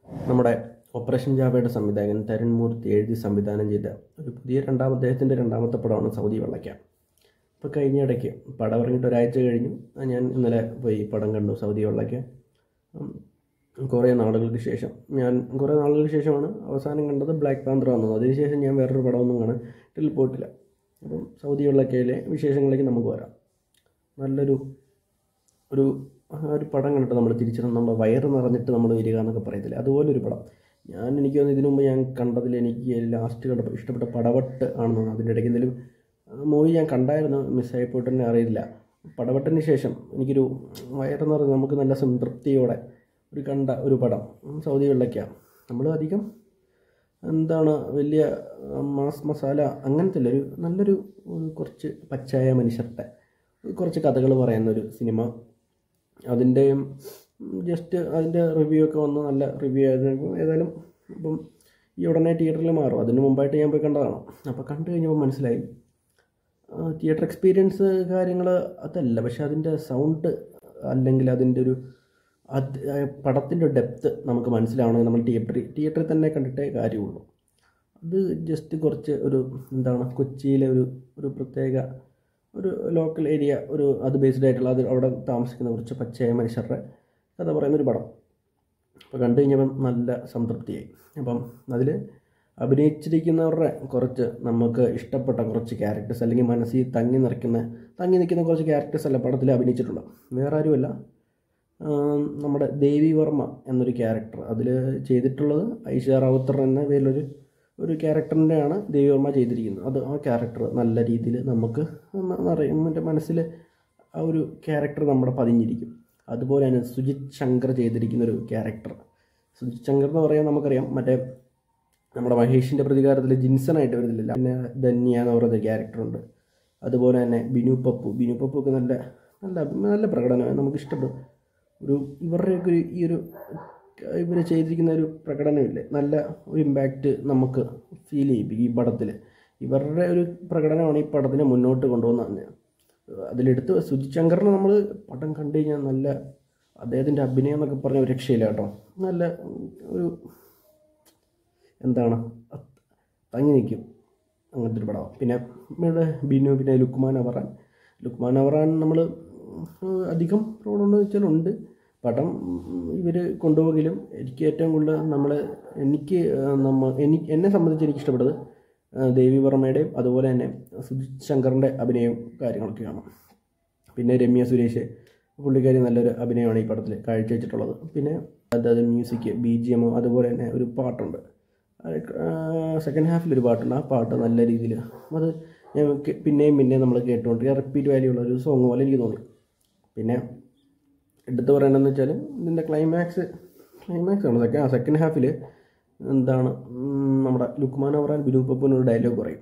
നമ്മുടെ ഓപ്പറേഷൻ ജാവയുടെ സംവിധായകൻ തരുൺ മൂർത്തി എഴുതി സംവിധാനം ചെയ്ത ഒരു പുതിയ രണ്ടാം അദ്ദേഹത്തിൻ്റെ രണ്ടാമത്തെ പടമാണ് സൗദി വെള്ളയ്ക്ക ഇപ്പോൾ കഴിഞ്ഞ ഇടയ്ക്ക് പടം ഇറങ്ങിയിട്ട് ഒരാഴ്ച കഴിഞ്ഞു ഞാൻ ഇന്നലെ പോയി പടം കണ്ടു സൗദി വെള്ളയ്ക്ക ഉം, കുറേ നാളുകൾക്ക് ശേഷം ഞാൻ കുറേ നാളുകൾക്ക് ശേഷമാണ് അവസാനം കണ്ടത് ബ്ലാക്ക് പാന്തർ വന്നത് അതിനുശേഷം ഞാൻ വേറൊരു പടമൊന്നും കാണാൻ ടിൽ പോയിട്ടില്ല അപ്പം സൗദി വെള്ളയ്ക്കയിലെ വിശേഷങ്ങളിലേക്ക് നമുക്ക് വരാം നല്ലൊരു ഒരു ആ ഒരു പടം കണ്ടിട്ട് നമ്മൾ തിരിച്ചിട്ട് നമ്മുടെ വയറ് നിറഞ്ഞിട്ട് നമ്മൾ വരിക എന്നൊക്കെ പറയത്തില്ലേ അതുപോലെ ഒരു പടം ഞാൻ എനിക്ക് തോന്നുന്നു ഇതിനു മുമ്പ് ഞാൻ കണ്ടതിൽ എനിക്ക് ലാസ്റ്റ് കണ്ടപ്പോൾ ഇഷ്ടപ്പെട്ട പടവട്ട് ആണെന്ന് തോന്നുന്നു അതിൻ്റെ ഇടയ്ക്ക് എന്തെങ്കിലും മൂവി ഞാൻ കണ്ടായിരുന്നു മിസ്സായി പോയിട്ടെന്നെ അറിയില്ല പടവട്ടിന് ശേഷം എനിക്കൊരു വയറ് നിറഞ്ഞ് നമുക്ക് നല്ല സംതൃപ്തിയോടെ ഒരു കണ്ട ഒരു പടം ഉം, സൗദി വെള്ളയ്ക്ക നമ്മൾ അധികം എന്താണ് വലിയ ആ, മാസ് മസാല അങ്ങനത്തെ അല്ല ഒരു നല്ലൊരു ഉം, കുറച്ച് പച്ചായ മനുഷ്യരുടെ കുറച്ച് കഥകൾ പറയുന്ന ഒരു സിനിമ അതിൻ്റെയും ജസ്റ്റ് അതിൻ്റെ റിവ്യൂ ഒക്കെ വന്ന് നല്ല റിവ്യൂ ആയിരുന്നു ഏതായാലും ഇപ്പം ഈ ഉടനെ തിയേറ്ററിൽ മാറും അതിന് മുമ്പായിട്ട് ഞാൻ പോയി കണ്ടതാണ് അപ്പോൾ കണ്ടു കഴിഞ്ഞപ്പോൾ മനസ്സിലായി തിയേറ്റർ എക്സ്പീരിയൻസ് കാര്യങ്ങൾ അതല്ല പക്ഷെ അതിൻ്റെ സൗണ്ട് അല്ലെങ്കിൽ അതിൻ്റെ ഒരു അത് പടത്തിൻ്റെ ഡെപ്ത്ത് നമുക്ക് മനസ്സിലാവണമെങ്കിൽ നമ്മൾ തിയേറ്ററിൽ തിയേറ്ററിൽ തന്നെ കണ്ടിട്ടേ കാര്യമുള്ളൂ അത് ജസ്റ്റ് കുറച്ച് ഒരു എന്താണ് കൊച്ചിയിലെ ഒരു ഒരു പ്രത്യേക ഒരു ലോക്കൽ ഏരിയ ഒരു അത് ബേസ്ഡ് ആയിട്ടുള്ള അത് അവിടെ താമസിക്കുന്ന കുറച്ച് പച്ചയായ മനുഷ്യരുടെ കഥ പറയുന്ന ഒരു പടം അപ്പോൾ കണ്ടു കഴിഞ്ഞപ്പം നല്ല സംതൃപ്തിയായി അപ്പം അതിൽ അഭിനയിച്ചിരിക്കുന്നവരുടെ കുറച്ച് നമുക്ക് ഇഷ്ടപ്പെട്ട കുറച്ച് ക്യാരക്ടേഴ്സ് അല്ലെങ്കിൽ മനസ്സിൽ തങ്ങി നിറയ്ക്കുന്ന തങ്ങി നിൽക്കുന്ന കുറച്ച് ക്യാരക്ടേഴ്സ് അല്ല പടത്തിൽ അഭിനയിച്ചിട്ടുണ്ട് വേറെ ആരുമല്ല ആം, നമ്മുടെ ദേവി വർമ്മ എന്നൊരു ക്യാരക്ടർ അതിൽ ചെയ്തിട്ടുള്ളത് ഐഷ റാവുത്തർ എന്ന പേരിലൊരു ഒരു ക്യാരക്ടറിൻ്റെയാണ് ദേവി വർമ്മ ചെയ്തിരിക്കുന്നത് അത് ആ ക്യാരക്ടർ നല്ല രീതിയിൽ നമുക്ക് അറിയാം എൻ്റെ മനസ്സിൽ ആ ഒരു ക്യാരക്ടർ നമ്മുടെ പതിഞ്ഞിരിക്കും അതുപോലെ തന്നെ സുജിത് ശങ്കർ ചെയ്തിരിക്കുന്ന ഒരു ക്യാരക്ടർ സുജിത് ശങ്കർ എന്ന് പറയാൻ നമുക്കറിയാം മറ്റേ നമ്മുടെ മഹേഷിൻ്റെ പ്രതികാരത്തിൽ ജിൻസണായിട്ട് വരുന്നില്ല പിന്നെ ധന്യ എന്ന് പറയുന്ന ക്യാരക്ടറുണ്ട് അതുപോലെ തന്നെ ബിനു പപ്പു ബിനു പപ്പു ഒക്കെ നല്ല നല്ല നല്ല പ്രകടനമാണ് നമുക്ക് ഇഷ്ടപ്പെടും ഒരു ഇവരുടെയൊക്കെ ഒരു ഈ ഒരു ഇവർ ചെയ്തിരിക്കുന്ന ഒരു പ്രകടനമില്ലേ നല്ല ഒരു ഇമ്പാക്റ്റ് നമുക്ക് ഫീൽ ചെയ്യിപ്പിക്കും ഈ പടത്തിൽ ഇവരുടെ ഒരു പ്രകടനമാണ് ഈ പടത്തിനെ മുന്നോട്ട് കൊണ്ടുപോകുന്നത് അതിലെടുത്ത് സുജിത് ശങ്കറിനെ നമ്മൾ പടം കണ്ടു കഴിഞ്ഞാൽ നല്ല അദ്ദേഹത്തിൻ്റെ അഭിനയം എന്നൊക്കെ പറഞ്ഞ ഒരു രക്ഷയില്ല കേട്ടോ നല്ല ഒരു എന്താണ് അത് തങ്ങി നിൽക്കും അങ്ങനത്തെ ഒരു പടമാണ് പിന്നെ ഇവിടെ ബിനു പിന്നെ ലുക്മാൻ അവറാൻ ലുക്മാൻ അവറാൻ നമ്മൾ അധികം റോളുണ്ടോ വെച്ചാൽ ഉണ്ട് പടം ഇവർ കൊണ്ടുപോകലും എനിക്ക് ഏറ്റവും കൂടുതൽ നമ്മൾ എനിക്ക് നമ്മ എനിക്ക് എന്നെ സംബന്ധിച്ച് എനിക്ക് ഇഷ്ടപ്പെട്ടത് ആ, ദേവി വർമ്മയുടെയും അതുപോലെ തന്നെ സുജിത് ശങ്കറിൻ്റെ അഭിനയവും കാര്യങ്ങളൊക്കെയാണ് പിന്നെ രമ്യ സുരേഷ് പുള്ളിക്കാരി നല്ലൊരു അഭിനയമാണ് ഈ പടത്തിൽ കാഴ്ചവെച്ചിട്ടുള്ളത് പിന്നെ അതായത് മ്യൂസിക് ബി ജി എം അതുപോലെ തന്നെ ഒരു പാട്ടുണ്ട് സെക്കൻഡ് ഹാഫിൽ ഒരു പാട്ടുണ്ട് ആ പാട്ട് നല്ല രീതിയിൽ അത് ഞങ്ങൾക്ക് പിന്നെയും പിന്നെയും നമ്മൾ കേട്ടുകൊണ്ട് റിപ്പീറ്റ് വാല്യൂ ഉള്ള ഒരു സോങ് പോലെ എനിക്ക് തോന്നി പിന്നെ എടുത്തു പറയണമെന്ന് വെച്ചാൽ ഇതിൻ്റെ ക്ലൈമാക്സ് ക്ലൈമാക്സ് ആണ് സെക്കൻഡ് സെക്കൻഡ് ഹാഫിൽ എന്താണ് ഉം, നമ്മുടെ ലുക്മാൻ അവറാൻ ബിനു പപ്പുവിനൊരു ഡയലോഗ് പറയും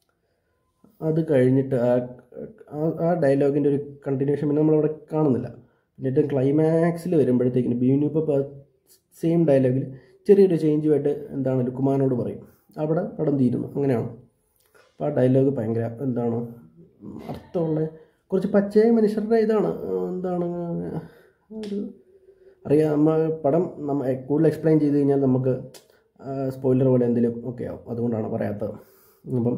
അത് കഴിഞ്ഞിട്ട് ആ ആ- ആ ഡയലോഗിൻ്റെ ഒരു കണ്ടിന്യൂഷൻ പിന്നെ നമ്മളവിടെ കാണുന്നില്ല പിന്നെ ഏറ്റവും ക്ലൈമാക്സിൽ വരുമ്പോഴത്തേക്കിന് ബിനു പപ്പ സെയിം ഡയലോഗിൽ ചെറിയൊരു ചേഞ്ചുമായിട്ട് എന്താണ് ലുക്കുമാനോട് പറയും അവിടെ പടം തീരുന്നു അങ്ങനെയാണ് അപ്പോൾ ആ ഡയലോഗ് ഭയങ്കര എന്താണ് ഉം, അർത്ഥമുള്ള കുറച്ച് പച്ചയായ മനുഷ്യരുടെ ഇതാണ് ആ, എന്താണ് ഒരു അറിയാം നമ്മ പടം നമ്മ കൂടുതൽ എക്സ്പ്ലെയിൻ ചെയ്ത് കഴിഞ്ഞാൽ നമുക്ക് സ്പോയിലർ പോലെ എന്തെങ്കിലും ഒക്കെ ആവും അതുകൊണ്ടാണ് പറയാത്തത് അപ്പം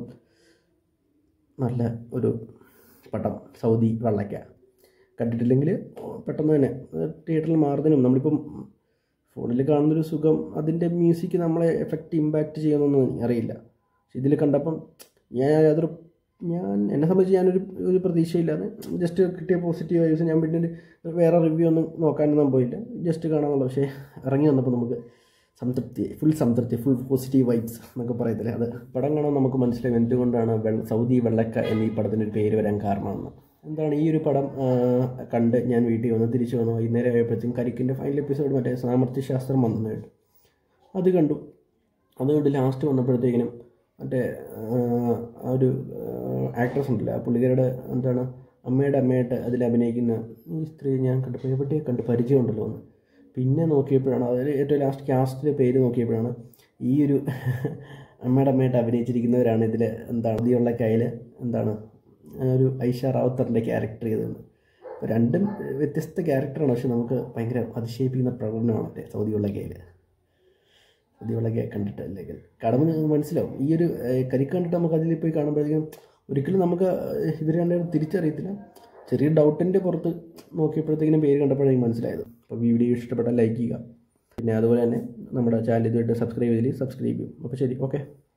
നല്ല ഒരു പടം സൗദി വെള്ളയ്ക്ക കണ്ടിട്ടില്ലെങ്കിൽ പെട്ടെന്ന് തന്നെ തിയേറ്ററിൽ മാറുന്നതിനും നമ്മളിപ്പം ഫോണിൽ കാണുന്നൊരു സുഖം അതിൻ്റെ മ്യൂസിക് നമ്മളെ എഫക്റ്റ് ഇമ്പാക്റ്റ് ചെയ്യുമെന്നൊന്നും എനിക്ക് അറിയില്ല പക്ഷെ ഇതിൽ കണ്ടപ്പം ഞാൻ അതൊരു ഞാൻ എന്നെ സംബന്ധിച്ച് ഞാനൊരു ഒരു പ്രതീക്ഷയില്ലാതെ ജസ്റ്റ് കിട്ടിയ പോസിറ്റീവ് വൈബ്സ് ഞാൻ പിന്നെ ഒരു വേറെ റിവ്യൂ ഒന്നും നോക്കാനൊന്നും പോയില്ല ജസ്റ്റ് കാണാമെന്നുള്ളൂ പക്ഷേ ഇറങ്ങി വന്നപ്പോൾ നമുക്ക് സംതൃപ്തി ഫുൾ സംതൃപ്തി ഫുൾ പോസിറ്റീവ് വൈബ്സ് എന്നൊക്കെ പറയത്തില്ലേ അത് പടം കാണാൻ നമുക്ക് മനസ്സിലാവും എന്തുകൊണ്ടാണ് വെള്ള സൗദി വെള്ളക്ക എന്നീ പടത്തിന് ഒരു പേര് വരാൻ കാരണമെന്ന് എന്താണ് ഈ ഒരു പടം ആ, കണ്ട് ഞാൻ വീട്ടിൽ വന്ന് തിരിച്ചു വന്നു വൈകുന്നേരം ആയപ്പോഴത്തേക്കും കരിക്കിൻ്റെ ഫൈനൽ എപ്പിസോഡ് മറ്റേ സാമർത്ഥ്യശാസ്ത്രം വന്നു കേട്ടു അത് കണ്ടു അത് കണ്ട് ലാസ്റ്റ് വന്നപ്പോഴത്തേക്കിനും മറ്റേ ആ, ആ ഒരു ആക്ട്രസ് ഉണ്ടല്ലോ ആ പുള്ളിക്കാരുടെ എന്താണ് അമ്മയുടെ അമ്മയായിട്ട് അതിൽ അഭിനയിക്കുന്ന ഈ സ്ത്രീ ഞാൻ കണ്ടപ്പോൾ എവിടെ കണ്ട് പരിചയമുണ്ടല്ലോ എന്ന് പിന്നെ നോക്കിയപ്പോഴാണ് അതിൽ ഏറ്റവും ലാസ്റ്റ് കാസ്റ്റിലെ പേര് നോക്കിയപ്പോഴാണ് ഈ ഒരു അമ്മയുടെ അമ്മയായിട്ട് അഭിനയിച്ചിരിക്കുന്നവരാണ് ഇതിൽ എന്താണ് ഇതിയുള്ള കയ്യിൽ എന്താണ് ആ ഒരു ഐഷ റാവുത്തറിൻ്റെ ക്യാരക്ടർ ചെയ്തത് അപ്പോൾ രണ്ടും വ്യത്യസ്ത ക്യാരക്ടറാണ് പക്ഷെ നമുക്ക് ഭയങ്കര അതിശയിപ്പിക്കുന്ന പ്രകടനമാണ് മറ്റേ സൗദിയുള്ള കയ്യിൽ പുതിയവളൊക്കെ കണ്ടിട്ട് അല്ലെങ്കിൽ കാണുമ്പോൾ നിങ്ങൾക്ക് മനസ്സിലാവും ഈ ഒരു ഏഹ്, കരിക്ക് കണ്ടിട്ട് നമുക്ക് അതിൽ പോയി കാണുമ്പോഴത്തേക്കും ഒരിക്കലും നമുക്ക് ഇവർ രണ്ടുപേരും തിരിച്ചറിയത്തില്ല ചെറിയ ഡൗട്ടിൻ്റെ പുറത്ത് നോക്കിയപ്പോഴത്തേക്കിനും പേര് കണ്ടപ്പോഴേക്കും മനസ്സിലായത് അപ്പോൾ വീഡിയോ ഇഷ്ടപ്പെട്ടാൽ ലൈക്ക് ചെയ്യുക പിന്നെ അതുപോലെ തന്നെ നമ്മുടെ ചാനൽ ഇതുമായിട്ട് സബ്സ്ക്രൈബ് ചെയ്തില്ല സബ്സ്ക്രൈബ് ചെയ്യും അപ്പോൾ ശരി ഓക്കെ